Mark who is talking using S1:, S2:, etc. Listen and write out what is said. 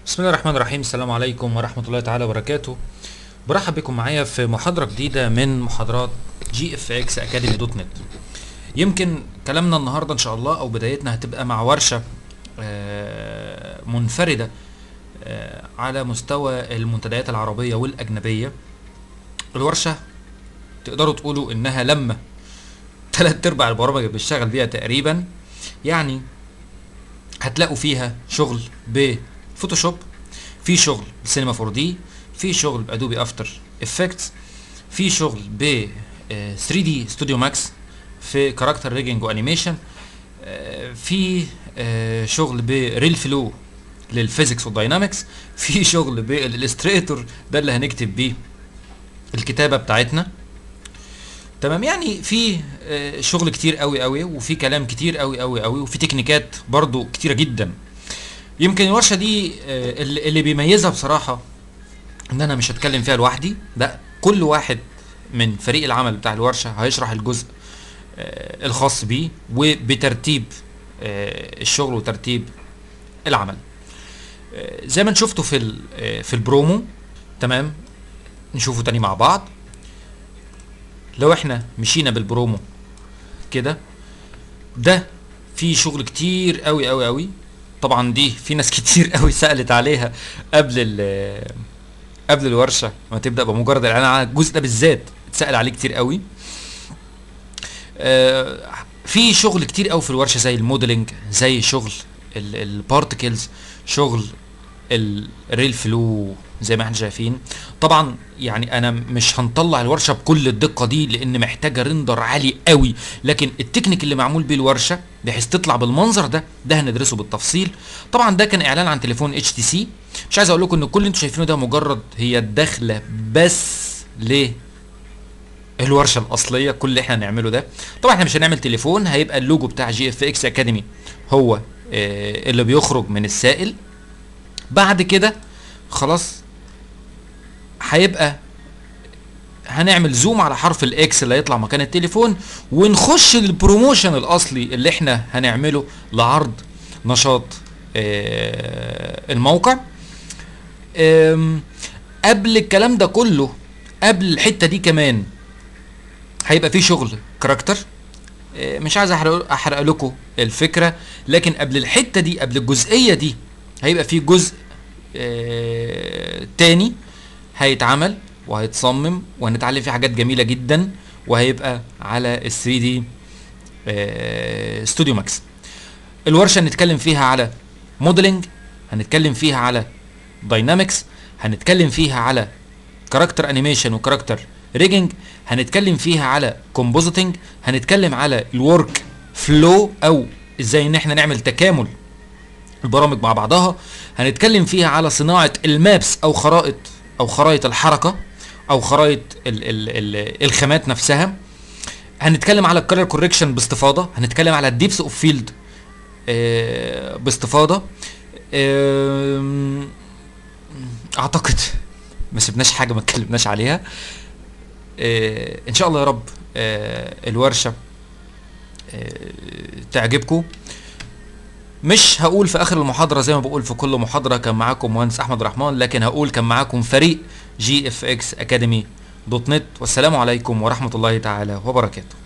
S1: بسم الله الرحمن الرحيم السلام عليكم ورحمة الله تعالى وبركاته برحب بكم معايا في محاضرة جديدة من محاضرات جي اف اكس اكاديمي دوت نت يمكن كلامنا النهاردة ان شاء الله او بدايتنا هتبقى مع ورشة آه، منفردة آه، على مستوى المنتديات العربية والاجنبية الورشة تقدروا تقولوا انها لما تلات ارباع البرامج اللي بنشتغل بيها تقريبا يعني هتلاقوا فيها شغل بفوتوشوب في شغل بسينما 4 دي في شغل بادوبي افتر افكتس في شغل ب 3 دي ستوديو ماكس في كاركتر ريجنج وانيميشن في آه، شغل بريل فلو للفيزيكس والداينامكس في شغل بالالستريتور ده اللي هنكتب بيه الكتابه بتاعتنا تمام يعني في آه، شغل كتير قوي قوي وفي كلام كتير قوي قوي قوي وفي تكنيكات برضو كتيره جدا يمكن الورشه دي آه، اللي اللي بيميزها بصراحه ان انا مش هتكلم فيها لوحدي لا كل واحد من فريق العمل بتاع الورشه هيشرح الجزء آه، الخاص بيه وبترتيب آه، الشغل وترتيب العمل آه، زي ما انتم شفتوا في ال- آه، في البرومو تمام نشوفه تاني مع بعض لو احنا مشينا بالبرومو كده ده في شغل كتير قوي قوي قوي طبعا دي في ناس كتير قوي سألت عليها قبل ال قبل الورشه ما تبدا بمجرد الاعلان عن الجزء ده بالذات اتسال عليه كتير قوي آه، في شغل كتير قوي في الورشه زي الموديلنج زي شغل البارتكلز شغل الريل فلو زي ما احنا شايفين طبعا يعني انا مش هنطلع الورشه بكل الدقه دي لان محتاجه ريندر عالي قوي لكن التكنيك اللي معمول بيه الورشه بحيث تطلع بالمنظر ده ده هندرسه بالتفصيل طبعا ده كان اعلان عن تليفون اتش تي سي مش عايز اقول لكم ان كل اللي انتوا شايفينه ده مجرد هي الدخله بس ليه الورشه الاصليه كل اللي احنا هنعمله ده طبعا احنا مش هنعمل تليفون هيبقى اللوجو بتاع جي اف اكس اكاديمي هو آه، اللي بيخرج من السائل بعد كده خلاص هيبقى هنعمل زوم على حرف الاكس اللي هيطلع مكان التليفون ونخش للبروموشن الاصلي اللي احنا هنعمله لعرض نشاط آه، الموقع آم، قبل الكلام ده كله قبل الحته دي كمان هيبقى في شغل كاركتر آه، مش عايز احرق احرق لكم الفكره لكن قبل الحته دي قبل الجزئيه دي هيبقى في جزء آه، تاني هيتعمل وهيتصمم وهنتعلم فيه حاجات جميله جدا وهيبقى على ال 3 دي ستوديو ماكس الورشه هنتكلم فيها على موديلنج هنتكلم فيها على داينامكس هنتكلم فيها على كاركتر انيميشن وكاركتر ريجنج هنتكلم فيها على كومبوزيتنج هنتكلم على الورك فلو او ازاي ان احنا نعمل تكامل البرامج مع بعضها هنتكلم فيها على صناعه المابس او خرائط او خرائط الحركه او خرائط ال ال ال الخامات نفسها هنتكلم على الكالر كوريكشن باستفاضه هنتكلم على الديبس اوف فيلد باستفاضه آم، اعتقد ما سبناش حاجه ما اتكلمناش عليها آه، ان شاء الله يا رب آه، الورشه آه، تعجبكم مش هقول في اخر المحاضره زي ما بقول في كل محاضره كان معاكم مهندس احمد رحمن لكن هقول كان معاكم فريق جي اف اكس اكاديمي دوت نت والسلام عليكم ورحمه الله تعالى وبركاته